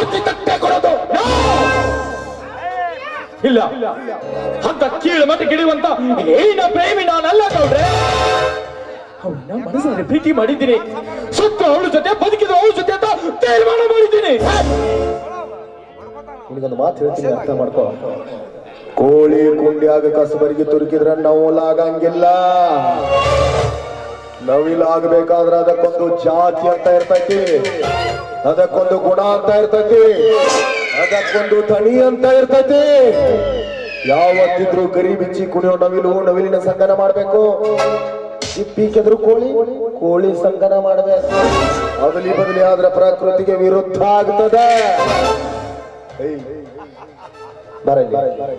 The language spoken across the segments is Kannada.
ಆರ್ತಿ ತಟ್ಟೆ ಕೊಡೋದು No! ಇಲ್ಲ ಅಂತ ಕೀಳು ಮಟ್ಟ ಗಿಳಿಯುವಂತ ಏನ ಪ್ರೇಮಿ ನಾನಲ್ಲ ಗೌಡ್ರೆ ಅವಳನ್ನ ಮನಸ್ಸಲ್ಲಿ ಪ್ರೀತಿ ಮಾಡಿದ್ದೀನಿ ಸುತ್ತ ಅವಳ ಜೊತೆ ಬದುಕಿದ ಅವಳ ಜೊತೆ ಅಂತ ತೀರ್ಮಾನ ಮಾಡಿದ್ದೀನಿ ನಿನಗೊಂದು ಮಾತು ಹೇಳ್ತೀನಿ ಅರ್ಥ ಮಾಡ್ಕೋ ಕೋಳಿ ಕುಂಡ್ಯಾಗ ಕಸಬರಿಗೆ ತುರುಕಿದ್ರ ನವಲಾಗಂಗಿಲ್ಲ ನವಿಲಾಗಬೇಕಾದ್ರ ಅದಕ್ಕೊಂದು ಜಾತಿ ಅಂತ ಇರ್ತೈತಿ ಅದಕ್ಕೊಂದು ಗುಣ ಅಂತ ಇರ್ತೈತಿ ಅದಕ್ಕೊಂದು ತನಿ ಅಂತ ಇರ್ತೈತಿ ಯಾವತ್ತಿದ್ರು ಗರಿ ಬಿಚ್ಚಿ ಕುಣಿಯೋ ನವಿಲು ನವಿಲಿನ ಸಂಗನ ಮಾಡ್ಬೇಕು ಸಿಪ್ಪಿಕೆದ್ರು ಕೋಳಿ ಕೋಳಿ ಸಂಗನ ಮಾಡ್ಬೇಕು ಬದಲಿ ಬದಲಿ ಆದ್ರೆ ಪ್ರಕೃತಿಗೆ ವಿರುದ್ಧ ಆಗ್ತದೆ ಬರಲಿ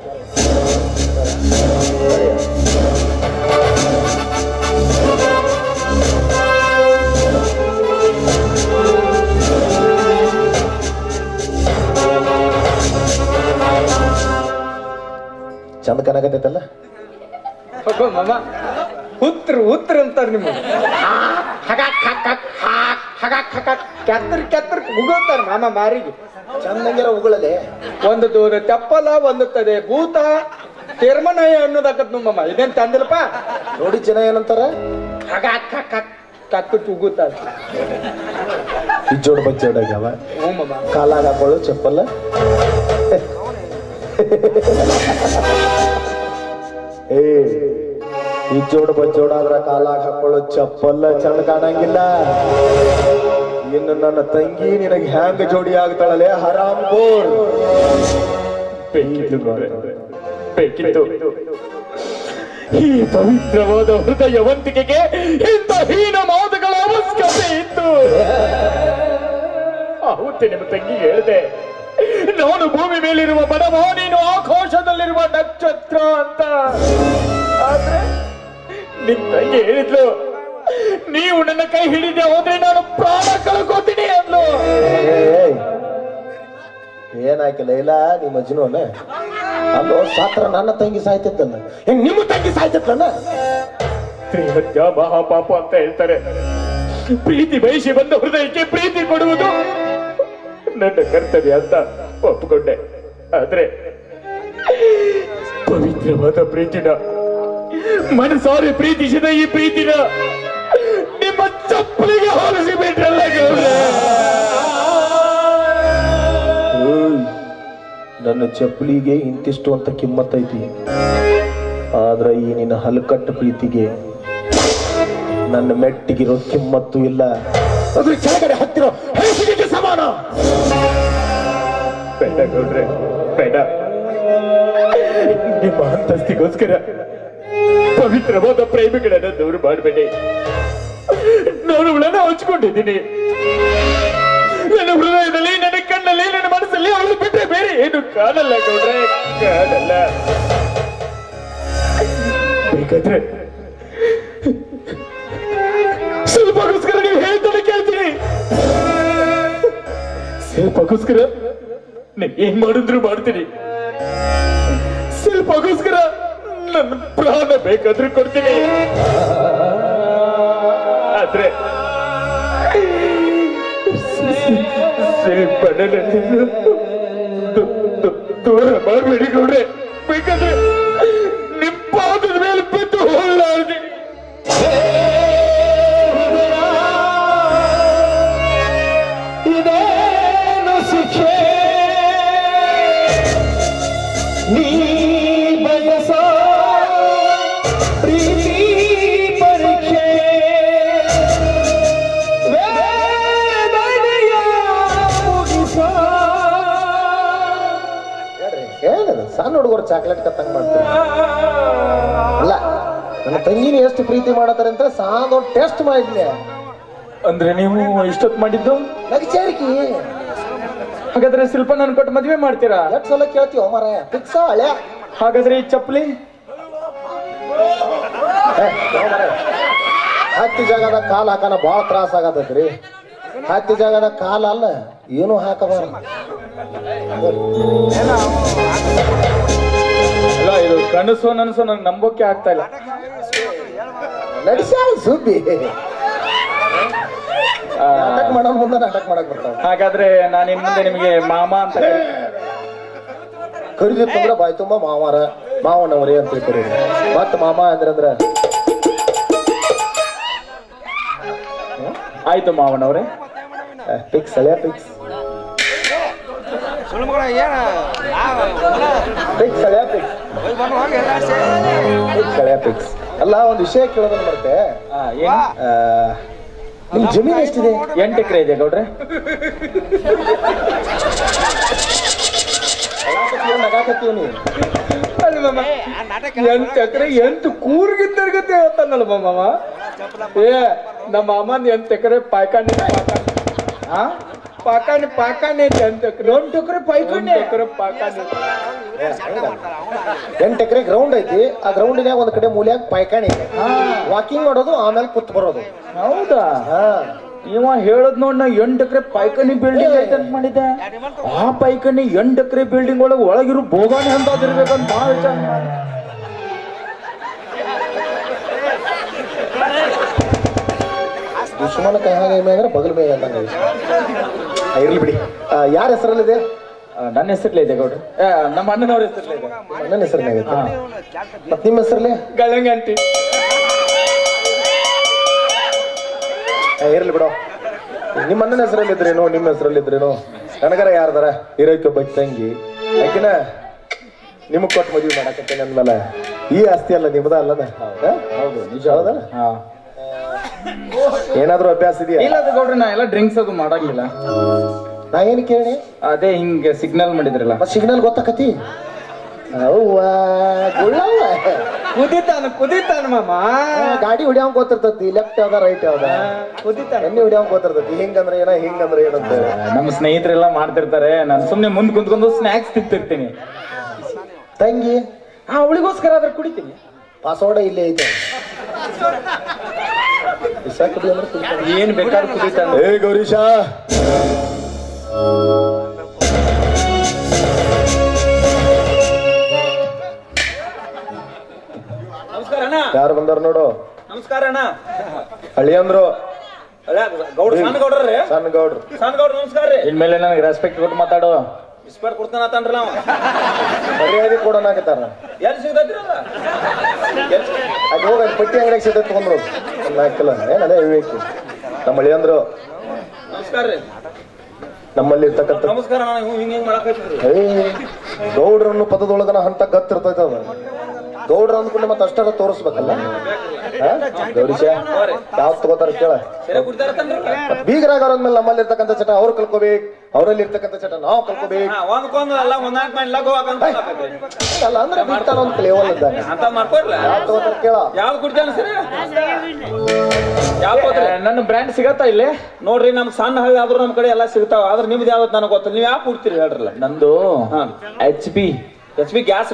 ಚಂದ ಕನಗತೈತಲ್ಲ ಅಬ್ಬಾ ಮಾಮ ಉತ್ರ ಉತ್ರ ಅಂತಾರ ನಿಮ್ಗೆ ಹಗಾಕ್ ಹಗಾಕ್ ಹಾಕ್ ಹಗಾಕ್ ಹಗಾಕ್ ಕೆತ್ತರ್ ಕೆತ್ತರ್ ಉಗೋತಾರ ಮಾಮ ಮಾರಿಗೆ ಚಂದಂಗಿರ ಉಗುಳಲೆ ಒಂದು ದೂರ ಚಪ್ಪಲ ಒಂದು ತದೆ ಭೂತ ತೀರ್ಮಾನಯ ಅನ್ನೋದಾಕತ್ ನಮ್ಮ ಇದೇನ್ ತಂದಿಲ್ಲಪ್ಪ ನೋಡಿ ಜನ ಏನಂತಾರ ಹಗಾಕ್ ಹಗಾಕ್ ಕತ್ತು ಉಗುತ್ತಾರ ಇಜ್ಜೋಡ್ ಬಜ್ಜೋಡಾಗ್ಯಾವ ಹ್ಞೂ ಮಾಮ ಕಾಲಾಗ ಹಾಕೊಳ್ಳು ಚಪ್ಪಲ್ಲ ಏ ಇಜ್ಜೋಡ್ ಬಜ್ಜೋಡಾದ್ರ ಕಾಲಾಗ ಹಾಕೊಳ್ಳೋ ಚಪ್ಪಲ್ಲ ಚಂದ ಕಾಣಂಗಿಲ್ಲ ಇನ್ನು ನನ್ನ ತಂಗಿ ನಿನಗೆ ಹ್ಯಾಂಗ ಜೋಡಿ ಆಗ್ತಾಳಲೆ ಹರಾಮ್ ಬೋರ್ ಬೇಕಿತ್ತು ನೋಡ್ರೆ. ಬೇಕಿತ್ತು ಈ ಪವಿತ್ರವಾದ ಹೃದಯವಂತಿಕೆಗೆ ಇಂಥ ಹೀನ ಮಾತುಗಳ ಅವಶ್ಯಕತೆ ಇತ್ತು ಅವತ್ತೆ ನಿಮ್ಮ ತಂಗಿ ಹೇಳಿದೆ ನಾನು ಭೂಮಿ ಮೇಲಿರುವ ಬಡವ ನೀನು ಆಕಾಶದಲ್ಲಿರುವ ನಕ್ಷತ್ರ ಅಂತ ಆದ್ರೆ ನಿಮ್ ತಂಗಿ ಹೇಳಿದ್ಲು ನೀವು ನನ್ನ ಕೈ ಹಿಡಿದೆ ಹೋದ್ರೆ ನಾನು ಪ್ರಾಣ ಕಳ್ಕೋತೀನಿ ಅಂದ್ಲು ಏಯ್, ಏನಾಯ್ಕಿಲ್ಲ ಇಲ್ಲ ನಿಮ್ಮ ಅಜ್ಜನೋನ ಅಲ್ಲೋ ಸಾತ್ರ ನನ್ನ ತಂಗಿ ಸಾಯ್ತಿದ್ದಲ್ಲ ಹೆಂಗ್ ನಿಮ್ಮ ತಂಗಿ ಸಾಯ್ತಿದ್ದಲ್ಲ ತ್ರಿಹತ್ಯ ಮಹಾಪಾಪ ಅಂತ ಹೇಳ್ತಾರೆ ಪ್ರೀತಿ ಬಯಸಿ ಬಂದ ಹೃದಯಕ್ಕೆ ಪ್ರೀತಿ ಕೊಡುವುದು ನನ್ನ ಕರ್ತವ್ಯ ಅಂತ ಒಪ್ಪಿಕೊಂಡೆ ಆದ್ರೆ ಪವಿತ್ರವಾದ ಪ್ರೀತಿನ ಮನಸಾರೆ ಪ್ರೀತಿಸಿದ ಈ ಪ್ರೀತಿನ ನಿಮ್ಮ ಚಪ್ಪಲಿಗೆ ಹೋಲಿಸಿ ಬಿಟ್ರಲ್ಲ ಗೌಡ್ರೆ. ಏಯ್, ನನ್ನ ಚಪ್ಪಲಿಗೆ ಇಂತಿಷ್ಟು ಅಂತ ಕಿಮ್ಮತ್ತೈತಿ ಆದ್ರ ಈ ನಿನ್ನ ಹಲಕಟ್ಟ ಪ್ರೀತಿಗೆ ನನ್ನ ಮೆಟ್ಟಿಗಿರೋ ಕಿಮ್ಮತ್ತು ಇಲ್ಲ ಅದ್ರ ಕೆಳಗಡೆ ಹತ್ತಿರೋ ಹೇಸಿಗೆಗೆ ಸಮಾನ ಬೇಡ ಗೌಡ್ರೆ ಬೇಡ ನಿಮ್ಮ ಅಂತಸ್ತಿಗೋಸ್ಕರ ಪವಿತ್ರವಾದ ಪ್ರೇಮಿಗಳನ್ನ ದೂರ ಮಾಡಬೇಡಿ ನಾನು ಅವಳನ್ನ ಹಂಚ್ಕೊಂಡಿದ್ದೀನಿ ನನ್ನ ಹೃದಯದಲ್ಲಿ ನನ್ನ ಕಣ್ಣಲ್ಲಿ ನನ್ನ ಮನಸ್ಸಲ್ಲಿ ಅವಳು ಬಿಟ್ಟರೆ ಬೇರೆ ಏನು ಕಾಣಲ್ಲ ಗೌಡ್ರೆ ಕಾಣಲ್ಲ ಬೇಕಾದ್ರೆ ಸ್ವಲ್ಪಗೋಸ್ಕರ ನೀವು ಹೇಳ್ತಾನೆ ಕೇಳ್ತೀನಿ ಸ್ವಲ್ಪಗೋಸ್ಕರ ನಾನು ಏನ್ ಮಾಡಿದ್ರು ಮಾಡ್ತೀನಿ ಸ್ವಲ್ಪಗೋಸ್ಕರ ನನ್ನ ಪ್ರಾಣ ಬೇಕಾದ್ರೂ ಕೊಡ್ತೀನಿ ಆದ್ರೆ ಸ್ವಲ್ಪ ನನ್ನನ್ನು ದು- ದು- ದೂರ ಮಾಡಬೇಡಿ ಗೌಡ್ರೆ ಬೇಕಾದ್ರೆ ನಿಮ್ಮ ಪಾದದ ಮೇಲೆ ಬಿದ್ದು ಹೋಗ್ಲಾರ್ದೆ ಇದೇನು ಶಿಕ್ಷೆ ನೀ ಬಯಸೋ ಪ್ರೀತಿ ಪರೀಕ್ಷೆ ವೇದನೆಯ ಮುಗಿಸೋ ಏನದು ಸಣ್ಣ ಹುಡುಗರು ಚಾಕ್ಲೇಟ್ ಕತ್ತಂಗ್ ಮಾಡ್ತಾರೆ ಅಲ್ಲ ನನ್ನ ತಂಗಿನ ಎಷ್ಟು ಪ್ರೀತಿ ಮಾಡತಾರೆ ಅಂತ ಸಾಂಗ್ ಟೆಸ್ಟ್ ಮಾಡಿದ್ನೆ ಅಂದ್ರೆ ನೀವು ಇಷ್ಟೊತ್ತು ಮಾಡಿದ್ದು ನಗಚಾರಿಕಿ ಹಾಗಾದ್ರೆ ಶಿಲ್ಪ ನನ್ ಕೊಟ್ಟು ಮದ್ವೆ ಮಾಡ್ತೀರಾ ಎಷ್ಟು ಸಲ ಕೇಳ್ತೀವ ಮರ ಫಿಕ್ಸ್ ಹಳೆ ಹಾಗಾದ್ರೆ ಈ ಚಪ್ಪಲಿ ಹತ್ತಿ ಜಾಗದ ಕಾಲ್ ಹಾಕನ ಭಾಳ ತ್ರಾಸ ಆಗತೈತ್ರಿ ಹತ್ತಿ ಜಾಗದ ಕಾಲ ಅಲ್ಲ ಏನು ಹಾಕಬಾರ್ದು ಅಲ್ಲ ಇದು ಕನಸು ನನಸು ನಂಗೆ ನಂಬೋಕೆ ಆಗ್ತಾ ಇಲ್ಲ ನಡೆಸ್ಯಾಳ ಸುದ್ದಿ ಆ, ನಾಟಕ ಮಾಡೋನ್ ಮುಂದೆ ನಾಟಕ ಮಾಡಕ್ ಬರ್ತಾವ ಹಾಗಾದ್ರೆ ನಾನು ಇನ್ ಮುಂದೆ ನಿಮಗೆ ಮಾಮ ಅಂತ ಕರಿ- ಕರಿದಿತ್ತು ಅಂದ್ರೆ ಬಾಯ್ ತುಂಬಾ ಮಾವಾರ ಮಾವನವರೇ ಅಂತ ಕರೀರಿ ಮತ್ ಮಾಮ ಅಂದ್ರೆ ಅಂದ್ರ ಆಯ್ತು ಮಾವನವ್ರೆ ಪಿಕ್ಸ್ ಹಳೆ ಪಿಕ್ಸ್ ಪಿಕ್ಸ್ ಹಳೆ ಪಿಕ್ಸ್ ಪಿಕ್ಸ್ ಹಳೆ ಪಿಕ್ಸ್ ಅಲ್ಲ ಒಂದ್ ವಿಷಯ ಕೇಳೋದನ್ನ ಮರ್ತೆ ಆ, ಏನು ಆ, ನಿಮ್ ಜಮೀನ್ ಎಷ್ಟಿದೆ ಎಂಟು ಎಕರೆ ಇದೆ ಗೌಡ್ರೆ ನಗಾಕತ್ತೀವಿ ನೀ ಎಂಟು ಎಕರೆ ಎಂಟು ಕೂರ್ಗಿದ್ದರ್ಗತ್ತೆ ಹೇಳ್ತಾನಲ್ಲ ಮಾಮ ಏ ನಮ್ಮ ಮಾಮನ್ ಎಂಟು ಎಕರೆ ಪಾಯ್ಕಾನಿ ಪಾಯ್ಕಾನಿ ಹಾ ಪಾಕಾನಿ ಪಾಕಾನಿ ಐತೆ ಎಂಟು ಎಕರೆ ಎಂಟು ಎಕರೆ ಪಾಯ್ಕಾನಿ ಎಕರೆ ಪಾಕಾನಿ ಎಂಟ್ ಎಕರೆ ಗ್ರೌಂಡ್ ಐತಿ ಆ ಗ್ರೌಂಡಿನಾಗ ಒಂದ್ ಕಡೆ ಮೂಲ್ಯಾಗ ಪಾಯ್ಕಾಣಿ ಐತಿ ವಾಕಿಂಗ್ ಮಾಡೋದು ಆಮೇಲೆ ಕುತ್ ಬರೋದು ಹೌದಾ ಹಾ ಇವ ಹೇಳದ್ ನೋಡ್ ನಾ ಎಂಟು ಎಕರೆ ಪೈಕನಿ ಬಿಲ್ಡಿಂಗ್ ಐತೆ ಅಂತ ಮಾಡಿದ್ದೆ ಆ ಪೈಕನಿ ಎಂಟು ಎಕರೆ ಬಿಲ್ಡಿಂಗ್ ಒಳಗೆ ಒಳಗಿರೋ ಬೋಗಾಣಿ ಅಂತದಿರ್ಬೇಕಂತ ಭಾಳ ವಿಚಾರ ಮಾಡಿ ದುಶ್ಮನ ಕೈ ಹಾಗೆ ಇಮೆ ಅಂದ್ರೆ ಬಗಲ್ ಮೇಗ ಅಂದಂಗ ಐತಿ. ಆ, ಇರ್ಲಿ ಬಿಡಿ ಯಾರ ಹೆಸರಲ್ಲಿದೆ ಆ, ನನ್ನ ಹೆಸರ್ಲೇ ಇದೆ ಗೌಡ್ರೆ ಆ, ನಮ್ಮ ಅಣ್ಣನವ್ರ ಹೆಸರ್ಲೇ ಇದೆ ನನ್ನ ಹೆಸರಿನಾಗ ಮತ್ ನಿಮ್ಮ ಹೆಸರಲ್ಲಿ ಗಳಂಗಂಟಿ ಇರ್ಲಿ ಬಿಡು ನಿಮ್ಮ ಅಣ್ಣನ ಹೆಸರಲ್ಲಿ ಇದ್ರೇನೋ ನಿಮ್ಮ ಹೆಸರಲ್ಲಿ ಇದ್ರೇನೋ ನನಗರ ಯಾರ್ದಾರ ಇರೋಕೆ ಒಬ್ಬ ತಂಗಿ ಯಾಕಿನ ನಿಮಗ್ ಕೊಟ್ಟು ಮದುವೆ ಮಾಡಕತ್ತೇನೆ ಅಂದ್ಮೇಲೆ ಈ ಆಸ್ತಿ ಅಲ್ಲ ನಿಮ್ದ ಅಲ್ಲದ ಹೌದು ನಿಜ ಹೌದಾ ಹಾ ಏನಾದ್ರೂ ಅಭ್ಯಾಸ ಇದೆಯಾ ಇಲ್ಲ ಅದು ಗೌಡ್ರೆ ನಾ ಎಲ್ಲ ಡ್ರಿಂಕ್ಸ್ ಅದು ಮಾಡಂಗಿಲ್ಲ ನಾ ಏನ್ ಕೇಳಿ ಅದೇ ಹಿಂಗೆ ಸಿಗ್ನಲ್ ಮಾಡಿದ್ರಲ್ಲ ಮತ್ ಸಿಗ್ನಲ್ ಗೊತ್ತಾಕತಿ ಅವ್ವ ಗುಳ್ಳವ್ವ ಕುದಿತಾನ ಕುದಿತಾನ ಮಾಮ ಗಾಡಿ ಹೊಡಿಯವಂಗ್ ಗೊತ್ತಿರ್ತತಿ ಲೆಫ್ಟ್ ಯಾವ್ದ ರೈಟ್ ಯಾವ್ದ ಕುದಿತಾನ ಎಣ್ಣೆ ಹೊಡಿಯವಂಗ್ ಗೊತ್ತಿರ್ತತಿ ಹಿಂಗಂದ್ರೆ ಏನ ಹಿಂಗಂದ್ರೆ ಏನಂತ ನಮ್ಮ ಸ್ನೇಹಿತರೆಲ್ಲ ಮಾಡ್ತಿರ್ತಾರೆ ನಾನು ಸುಮ್ನೆ ಮುಂದ್ ಕುಂತ್ಕೊಂಡು ಸ್ನಾಕ್ಸ್ ತಿಂತಿರ್ತೀನಿ ತಂಗಿ ಆ ಅವಳಿಗೋಸ್ಕರ ಆದ್ರೆ ಕುಡಿತೀನಿ ಪಾಸ್ವರ್ಡ್ ಇಲ್ಲೇ ಐತೆ ಬಿಸಾಕ್ ಕುಡಿ ಅಂದ್ರೆ ಕುಡಿತಾನೆ. ಏನ್ ಬೇಕಾದ್ರೂ ಕುದಿತಾನ ಏ ಗೌರೀಶ ನಮಸ್ಕಾರ ಅಣ್ಣ ಯಾರು ಬಂದಾರ ನೋಡು ನಮಸ್ಕಾರ ಅಣ್ಣ ಹಳ್ಳಿ ಅಂದ್ರು ಗೌಡ್ರ ಸಣ್ಣ ಗೌಡ್ರಿ ಸಣ್ಣ ಗೌಡ್ರು ಸಣ್ಣ ಗೌಡ್ರ ನಮಸ್ಕಾರ ರೀ ಇನ್ಮೇಲೆ ನನಗೆ ರೆಸ್ಪೆಕ್ಟ್ ಕೊಟ್ಟು ಮಾತಾಡು ಇಸ್ಪೇಟ್ ಕೊಡ್ತಾನ ಅಂತನ್ರಲ್ಲ ಅವ ಮರ್ಯಾದೆ ಕೊಡೋನಾಗತ್ತಾರ ಎಲ್ಲಿ ಸಿಗ್ತೈತ್ರಿ ಅದ ಅಲ್ಲಿ ಹೋಗಿ ಅಲ್ಲಿ ಪಟ್ಟಿ ಅಂಗಡಿಗೆ ಸಿಗ್ತೈತೆ ತಗೊಂಡ್ರು ಒಂದು ನಾಲ್ಕು ಕಿಲೋ ಏನ್ ಅದೇ ವಿವೇಕಿ ನಮ್ಮ ಹಳ್ಳಿ ಅಂದ್ರು ನಮಸ್ಕಾರ ರೀ ನಮ್ಮಲ್ಲಿ ಇರ್ತಕ್ಕಂಥ ನಮಸ್ಕಾರ ಅಣ್ಣ ಹಿಂಗ್ ಹಿಂಗ್ ಹಿಂಗ್ ಮಾಡಕೈತ್ರಿ ಏ ಗೌಡ್ರನ್ನು ಪದದೊಳಗನ ಹಂತ ಗತ್ತಿರ್ತೈತ ಅದ ಗೌಡ್ರ ಅಂದ್ಕೊಂಡು ಮತ್ತೆ ಅಷ್ಟರ ತೋರಿಸ್ಬೇಕಲ್ಲ ಹಾ? ಗೌರೀಶ ಯಾವ್ದು ತಗೋತಾರ ಕೇಳ ಸರಿ ಕುಡ್ತಾರತ್ತನ್ರಿ ಮತ್ ಬೀಗರಾಗ ಅಂದ್ಮೇಲೆ ನಮ್ಮಲ್ಲಿ ಇರ್ತಕ್ಕಂಥ ಚಟ ಅವ್ರು ಕಲ್ಕೋಬೇಕು ಅವರಲ್ಲಿ ಇರ್ತಕ್ಕಂಥ ಚಟ ನಾವು ಕಲ್ಕೋಬೇಕು ಹಾ ಒಂದ್ಕೊಂದ್ ಎಲ್ಲ ಒಂದಾಕ್ ಮಾಡಿ ಲಘು ಹಾಕಂತ ಅಲ್ಲ ಅಂದ್ರೆ ಬೀಗ್ತಾನ ಒಂದು ಲೆವೆಲ್ ಇದ್ದಾಗ ಅಂತ ಮಾಡ್ಕೊಡ್ಲ ಯಾವ್ದು ತಗೋತಾರ ಕೇಳ ಯಾವ್ದು ಕುಡ್ತಾನ ಸರಿ ಯಾವ್ದು ಹೋದ್ರಿ ನನ್ನ ಬ್ರ್ಯಾಂಡ್ ಸಿಗತ್ತಾ ಇಲ್ಲಿ ನೋಡ್ರಿ ನಮ್ ಸಣ್ಣ ಹಳ್ಳಿ ಆದ್ರೂ ನಮ್ ಕಡೆ ಎಲ್ಲಾ ಸಿಗ್ತಾವ ಆದ್ರೆ ನಿಮ್ದು ಯಾವ್ದು ನನಗೆ ಗೊತ್ತಿಲ್ಲ ನೀವ್ ಯಾಕೆ ಕುಡ್ತೀರಿ ಹೇಳ್ರಲ್ಲ ನಂದು ಹಾ. H B H B gas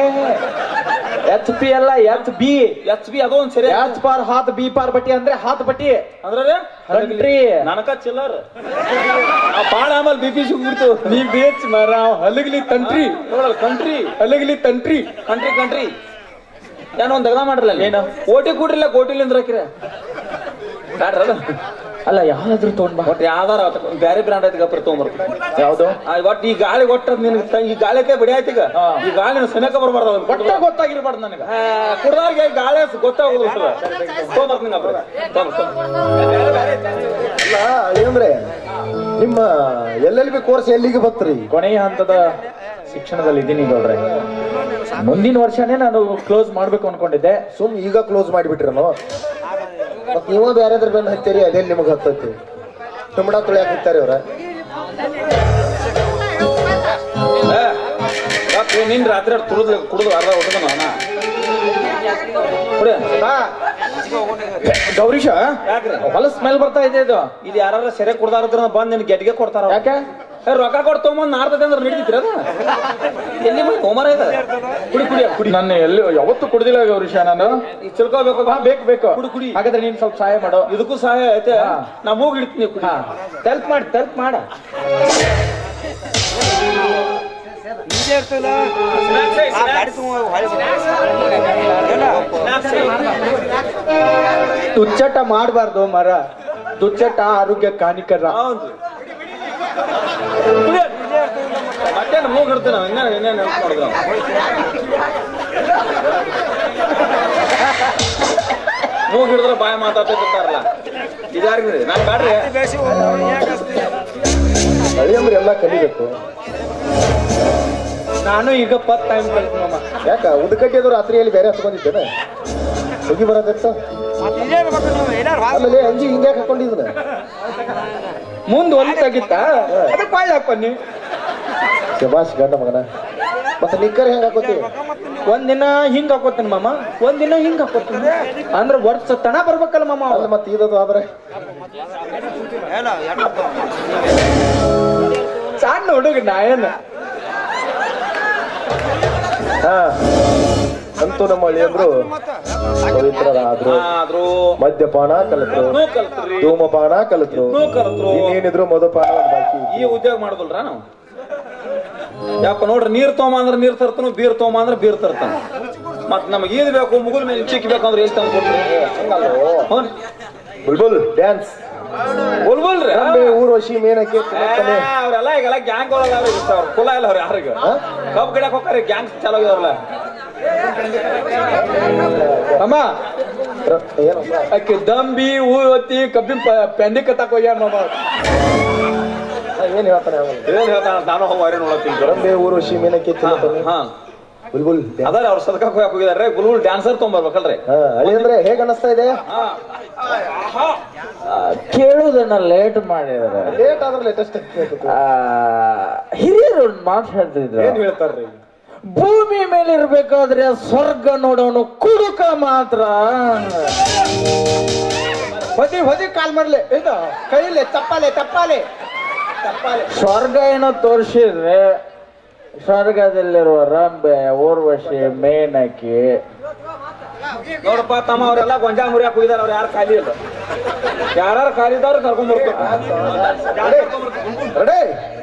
H P ಅಲ್ಲ ಎಚ್ ಬಿ ಎಚ್ ಬಿ ಅದೋ ಒಂದ್ ಸರಿ ಎಚ್ ಪಾರ್ ಹಾತ್ ಬಿ ಪಾರ್ ಬಟ್ಟಿ ಅಂದ್ರೆ ಹಾತ್ ಬಟ್ಟಿ ಅಂದ್ರೆ ಕಂಟ್ರಿ ನನಕ ಚಿಲ್ಲರ್ ಆ ಬಾಳ ಆಮೇಲೆ ಬಿ ಪಿ ಸಿಗ್ಬಿಡ್ತು ನೀ ಬೇಚ್ ಮರ ಹಲಗ್ಲಿ ತಂಟ್ರಿ ನೋಡಲ್ಲ ಕಂಟ್ರಿ ಹಲಗ್ಲಿ ತಂಟ್ರಿ ಕಂಟ್ರಿ ಕಂಟ್ರಿ ಏನೋ ಒಂದ್ ದಗದ ಮಾಡ್ರಲ್ಲ ಏನು? ಓಟಿ ಕೂಡ್ರಿಲ್ಲ ಗೋಟಿಲಿಂದ ಹಾಕಿರ ಬ್ಯಾಡ್ರ ಅದು ಅಲ್ಲ ಯಾವ್ದಾದ್ರು ತಗೊಂಡ್ ಬಾ ಒಟ್ಟು ಯಾವ್ದಾರ ಬ್ಯಾರೆ ಬ್ರಾಂಡ್ ಐತಿ ಗಪ್ರ ತೊಗೊಂಬರ್ಬೇಕು ಯಾವ್ದು ಒಟ್ಟು ಈ ಗಾಳಿ ಒಟ್ಟ ನಿನ್ ಈ ಗಾಳಿಕೆ ಬಿಡಿ ಆಯ್ತು ಈಗ ಹಾ. ಈ ಗಾಳಿನ ಸನೇಕ ಬರ್ಬಾರ್ದು ಅದನ್ನ ಒಟ್ಟ ಗೊತ್ತಾಗಿರ್ಬಾರ್ದು ನನಗ ಕುಡ್ದವ್ರಿಗೆ ಗಾಳಿ ಗೊತ್ತಾಗೋದು ತೊಗೊಂಬರ್ತೀನಿ ಗಪ್ರ ಬೇರೆ ಬೇರೆ ಐತೆ. ಅಲ್ಲ ಹಳ್ಳಿ ಅಂದ್ರೆ ನಿಮ್ಮ ಎಲ್ ಎಲ್ ಬಿ ಕೋರ್ಸ್ ಎಲ್ಲಿಗೆ ಬತ್ರಿ ಕೊನೆಯ ಹಂತದ ಶಿಕ್ಷಣದಲ್ಲಿ ಇದ್ದೀನಿ ಗೌಡ್ರೆ ಮುಂದಿನ ವರ್ಷನೇ ನಾನು ಕ್ಲೋಸ್ ಮಾಡ್ಬೇಕು ಅನ್ಕೊಂಡಿದ್ದೆ ಸುಮ್ ಈಗ ಕ್ಲೋಸ್ ಮಾಡಿಬಿಟ್ರನು ಮತ್ ನೀವ ಬ್ಯಾರೆದ್ರ ಬಂದು ಹತ್ತೀರಿ ಅದೇ ನಿಮಗೆ ಹತ್ತೈತಿ ತುಮಡ ತುಳಿಯಾಕ ಹತ್ತಾರೆ ಅವ್ರ ಏ, ಯಾಕೆ ನಿನ್ ರಾತ್ರಿ ತುಳಿದು ಕುಡಿದು ಅರ್ಧ ಹೊಟ್ಟದನ ಅಣ್ಣ ಕುಡಿ. ಗೌರೀಶ ಯಾಕ್ರಿ ಹೊಲ ಸ್ಮೆಲ್ ಬರ್ತಾ ಇದೆ ಇದು ಇದು ಯಾರು ಸೆರೆ ಕುಡ್ದಾರದ್ರ ಬಂದ್ ನಿನ್ ಗೆಟ್ಗೆ ಕೊಡ್ತಾರ ಅವ್ರು. ಯಾಕೆ ಏ, ರೊಕ್ಕ ಕೊಟ್ಟು ತೊಗೊಂಬಂದ್ ನಾರ್ತದೆ ಅಂದ್ರೆ ನಡೀತಿರ ಅದ ಎಲ್ಲಿ ಮಾಡಿ ಹೋಮರ ಇದೆ ಕುಡಿ ಕುಡಿ ಕುಡಿ ನಾನು ಎಲ್ಲಿ ಯಾವತ್ತೂ ಕುಡ್ದಿಲ್ಲ ಗೌರೀಶ ನಾನು ಈಗ ತಿಳ್ಕೊಬೇಕು ಹಾ, ಬೇಕು ಬೇಕು ಕುಡಿ ಕುಡಿ ಹಾಗಾದ್ರೆ ನೀನ್ ಸ್ವಲ್ಪ ಸಹಾಯ ಮಾಡು ಇದಕ್ಕೂ ಸಹಾಯ ಐತೆ ಹಾ. ನಾ ಮೂಗ್ ಇಡ್ತೀನಿ ಕುಡಿ ಹಾ ತೆಲ್ಪ್ ಮಾಡಿ ತೆಲ್ಪ್ ಮಾಡ ಸ್ನಾಕ್ಸ್ ಐ, ಸ್ನಾಕ್ಸ್ ಐ. ತುಚ್ಚಟ ಮಾಡಬಾರ್ದು ಮರ ದುಚ್ಚಟ ಆರೋಗ್ಯ ಕಾನಿಕರ ಹೌದು ಮತ್ತೇನು ಮೂಗ್ ಇಡ್ತೀವಿ ನಾವು ಇನ್ನೇನು ಇನ್ನೇನು ನೆನ್ಪು ಮಾಡಿದ್ರು ಮೂಗ್ ಹಿಡಿದ್ರೆ ಬಾಯಿ ಮಾತಾಡ್ತಿರ್ತಾರಲ್ಲ ಇದಾರ್ಗ್ರಿ ನಾನು ಬ್ಯಾಡ್ರಿ ಹಳ್ಳಿಯಂದ್ರೆ ಎಲ್ಲ ಕಲಿಬೇಕು ನಾನು ಈಗ ಪತ್ ಟೈಮ್ ಕಲಿತು ಮಾಮ ಯಾಕ ಉದಕಟ್ಟಿಯದು ರಾತ್ರಿಯಲ್ಲಿ ಬೇರೆ ಹಚ್ಕೊಂಡಿದ್ದೇನೆ ಹೋಗಿ ಬರೋದತ್ತ ಆಮೇಲೆ ಅಂಜಿ ಹಿಂಗ್ಯಾಕೆ ಹಾಕೊಂಡಿದ್ದನ ಮುಂದ್ ಒಲಿ ತೆಗಿತ್ತ ಅದಕ್ಕೆ ಬಾಯ್ ಹಾಕೊಂಡಿ ಶಬಾಷ್ ಗಂಡ ಮಗನ ಮತ್ತೆ ನಿಕ್ಕರ್ ಹೆಂಗ್ ಹಾಕೋತಿ ಒಂದಿನ ಹಿಂಗ್ ಹಾಕೋತೀನಿ ಮಾಮ ಒಂದಿನ ಹಿಂಗ್ ಹಾಕೋತೀನಿ ಅಂದ್ರ ವರ್ಷ ತನ ಬರ್ಬೇಕಲ್ಲ ಮಾಮ ಅಲ್ಲ ಮತ್ತೆ ಇದದು ಆದ್ರೆ ಸಣ್ಣ ಹುಡುಗ ನಾಯನ್ ಹಾ ಅಂತೂ ನಮ್ಮ ಹಳ್ಳಿಯಂದ್ರು ಪವಿತ್ರರಾದ್ರು ಆದ್ರೂ ಮದ್ಯಪಾನ ಕಲಿತ್ರು ನೂ ಕಲ್ತ್ರಿ ಧೂಮಪಾನ ಕಲಿತ್ರು ನೂ ಕಲ್ತ್ರು ಇನ್ನೇನಿದ್ರು ಮಧುಪಾನ ಒಂದ್ ಬಾಕಿ ಈ ಉದ್ಯೋಗ ಮಾಡುದಿಲ್ರ ನಾವು ಯಾಕ ನೋಡ್ರಿ ನೀರ್ ತೊಗೊಂಬ ಅಂದ್ರೆ ನೀರ್ ತರ್ತಾನ ಬೀರ್ ತೊಗೊಂಬ ಅಂದ್ರೆ ಬೀರ್ ತರ್ತಾನ ಮತ್ ನಮಗೆ ಈದ್ ಬೇಕು ಮುಗುಲ್ ಮೇಲೆ ಚಿಕ್ಕಿ ಬೇಕು ಅಂದ್ರೆ ಎಲ್ಲಿ ತಂದು ಕೊಡ್ರಿ ಹ್ಞೂ ಬುಲ್ಬುಲ್ ಡ್ಯಾನ್ಸ್ ಬುಲ್ಬುಲ್ರಿ ಊರ್ವಶಿ ಮೇನಕ್ಕೆ ಏ, ಅವ್ರೆಲ್ಲ ಈಗೆಲ್ಲ ಗ್ಯಾಂಗ್ ಒಳಗ ಅವ್ರ ಕುಲ ಇಲ್ಲ ಅವ್ರ ಯಾರಿಗ ಕಬ್ಬು ಗಿಡಕ್ ಹೋಗ್ತಾರೆ ಗ್ಯಾಂಗ್ ಚಾಲೋ ಆಗ್ಯಾವ್ರಲ್ಲ ಅಮ್ಮ ಏನಪ್ಪ ಆಕೆ ದಂಬಿ ಊವತ್ತಿ ಕಬ್ಬಿನ ಪೆಂಡಿ ಕತ್ತಾಕ ಹೋಗ್ಯಾರ ಮಾಮ ಏನ್ ಹೇಳ್ತಾನೆ ಅವನು ಏನ್ ಹೇಳ್ತಾನ ನಾನು ಹೋಗಿ ನೋಡತ್ತೀನಿ ರಂಬೆ ಊರ್ವಶಿ ಮೇನಕ್ಕೆ ಚಿನ್ನತನೆ ಹಾ ಬುಲ್ಬುಲ್ ಡ್ಯಾನ್ಸ್. ಅದಾರ ಅವ್ರ ಸದಕಕ್ಕೆ ಹೋಗಕ್ ಹೋಗಿದಾರೆ ಬುಲ್ಬುಲ್ ಡ್ಯಾನ್ಸರ್ ತೊಗೊಂಬರ್ಬೇಕಲ್ರಿ ಹಾ ಹಳಿ ಅಂದ್ರೆ ಹೇಗ್ ಅನಿಸ್ತಾ ಇದೆ ಹಾ ಕೇಳುವುದನ್ನ ಲೇಟ್ ಮಾಡಿದ್ರೆ ಲೇಟ್ ಆದ್ರೆ ಲೇಟೆಸ್ಟ್ ಹಿರಿಯರು ಒಂದ್ ಮಾತು ಹೇಳ್ತಿದ್ರು ಏನ್ ಹೇಳ್ತಾರ್ರಿ ಭೂಮಿ ಮೇಲೆ ಇರ್ಬೇಕಾದ್ರೆ ಸ್ವರ್ಗ ನೋಡೋನು ಕುಡುಕ ಮಾತ್ರ ಹೊದಿ ಹೊದಿ ಕಾಲ್ ಮಾಡ್ಲೆ ಇದು ಕೈಲೆ ತಪ್ಪಾಲೆ ತಪ್ಪಾಲೆ ತಪ್ಪಾಲೆ ಸ್ವರ್ಗ ಏನೋ ತೋರಿಸಿದ್ರೆ ಸ್ವರ್ಗದಲ್ಲಿರುವ ರಂಬೆ ಊರ್ವಶಿ ಮೇನಕಿ ನೋಡಪ್ಪ ತಮ್ಮ ಅವರೆಲ್ಲ ಗೊಂಜಾಳ ಮುರಿಯಾಕ ಹೋಗಿದಾರ ಅವ್ರು ಯಾರು ಖಾಲಿ ಇಲ್ಲ ಯಾರು ಖಾಲಿ ಇದ್ದವ್ರು ಕರ್ಕೊಂಡ್ ಬರ್ತಾರೆ ರೆಡಿ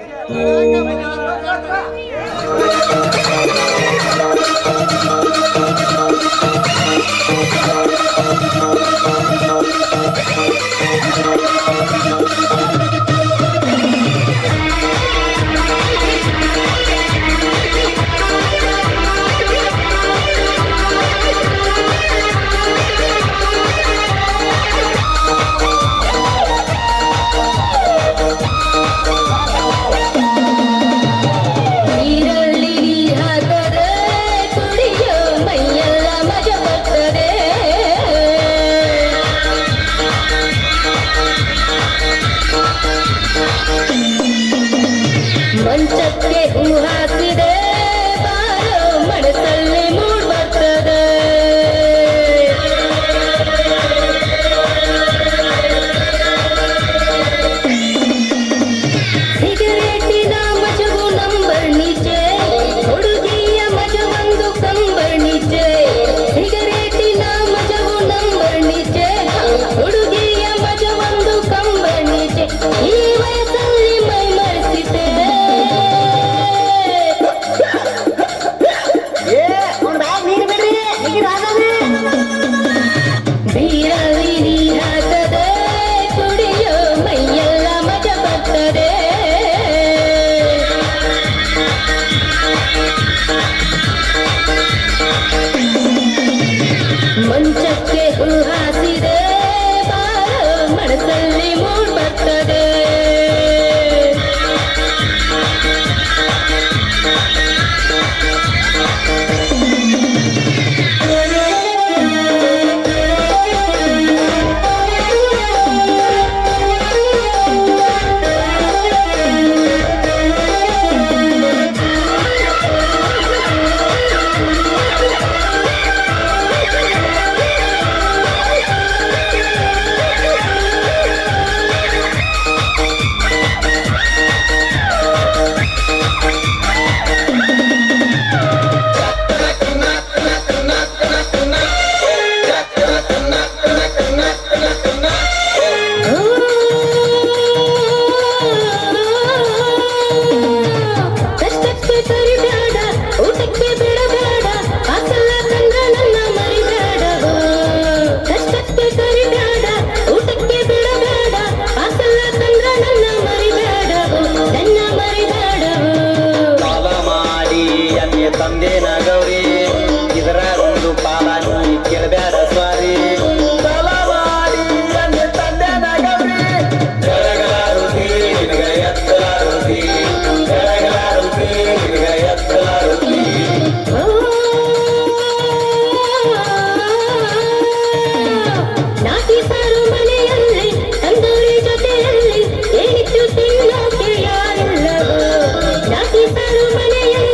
ನೀರಲ್ಲಿ ಹಾಕದೆ ಕುಡಿಯೋ ಮೈಯೆಲ್ಲ ಮಜ ಬರ್ತದೆ ಮಂಚಕ್ಕೆ ಹೂ ಹಾಕಿದೆ ಬಾರೋ ಮನಸ್ಸಲ್ಲಿ ಮೂಡ್ ಬರ್ತದೆ ಸಿಗರೇಟಿನ ಮಜವು ನಂಬರ್ ನಿಜೆ ಹುಡುಗಿಯ ಮಜವೊಂದು ಕಂಬರ್ ನಿಜೆ ಸಿಗರೇಟಿನ ಮಜವು ನಂಬರ್ ನಿಜೆ ಹುಡುಗಿಯ ಮಜವೊಂದು ಕಂಬರ್ ನಿಜೆ ಈ ವಯಸ್ಸಲ್ಲಿ ಮೈ ಮರೆಸಿದೆ ಸಾರು ಮನೆಯಲ್ಲಿ